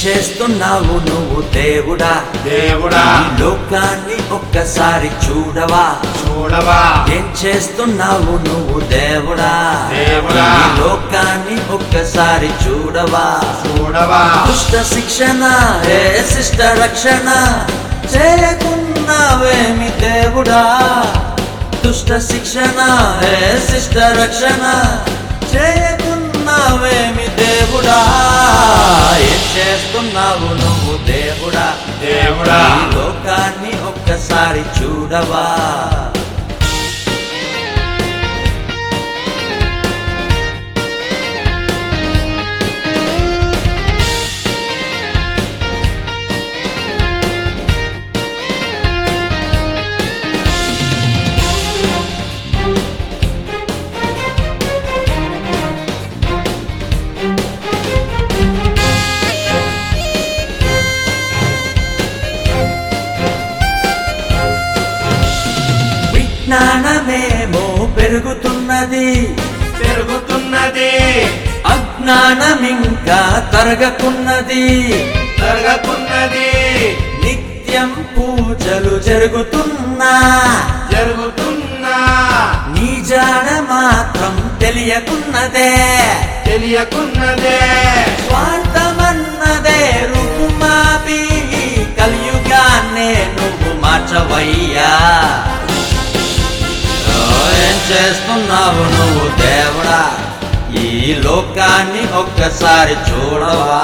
చేస్తున్నావు నువ్వు దేవుడా దేవుడా ఈ లోకాన్ని ఒక్కసారి చూడవా చూడవా ఏం చేస్తున్నావు నువ్వు దేవుడా దేవుడా. ఈ లోకాన్ని ఒక్కసారి చూడవా చూడవా దుష్ట శిక్షణ ఏ శిష్ట రక్షణ చేయకున్నావేమి దేవుడా దుష్ట శిక్షణ ఏ శిష్ట రక్షణ చేయకున్నావేమి దేవుడా ఏం చేస్తున్నావు నువ్వు దేవుడా దేవుడా. ఈ లోకాన్ని ఒక్కసారి చూడవా విజ్ఞానమేమో పెరుగుతున్నది పెరుగుతున్నది అజ్ఞానమింకా తరగకున్నది జరుగుతున్నది నిత్యం పూజలు జరుగుతున్నా జరుగుతున్నా నీ జాడ మాత్రం తెలియకున్నదే తెలియకున్నదే స్వార్థమన్నదే రుకుమాపి కలియుగాన్నే నువ్వు మార్చవయ్యా ఓ, ఏం చేస్తున్నావు నువ్వు దేవుడా ఈ లోకాన్ని ఒక్కసారి చూడవా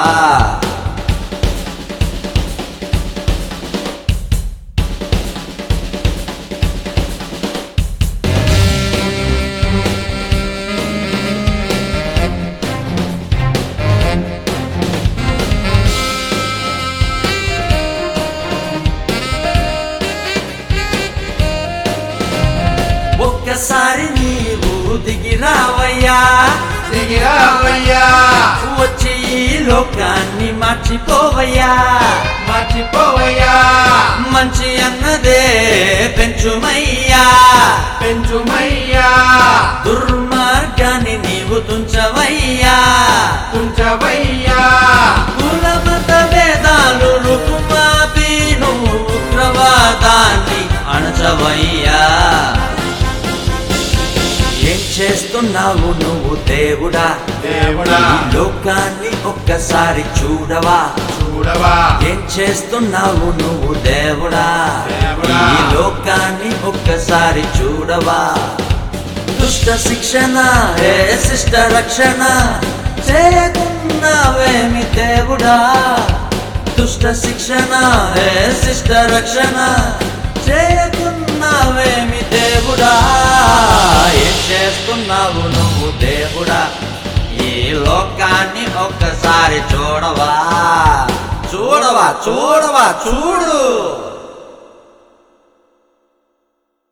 ఒక్కసారి నీవు దిగిరావయ్యా దిగిరావయ్యా వచ్చి ఈ లోకాన్ని మార్చిపోవయ్యా మర్చిపోవయ్యా మంచి అన్నదే పెంచుమయ్యా పెంచుమయ్యా దుర్మార్గాన్ని నీవు తుంచవయ్యా తుంచవయ్యా కులమత భేదాలు రుకుమాపి నువ్వు ఉగ్రవాదాన్ని అణచవయ్యా ఏం చేస్తున్నావు నువ్వు దేవుడా దేవుడా ఈ లోకాన్ని ఒక్కసారి చూడవా చూడవా ఏం చేస్తున్నావు నువ్వు దేవుడా దేవుడా. ఈ లోకాన్ని ఒక్కసారి చూడవా దుష్ట శిక్షణ ఏ శిష్ట రక్షణ చేయకున్నావేమి దేవుడా దుష్ట శిక్షణ ఏ శిష్ట రక్షణ చేయకున్నావేమి దేవుడా ఏం చేస్తున్నావు నువ్వు దేవుడా ఈ లోకాన్ని ఒక్కసారి చూడవా చూడవా చూడవా చూడు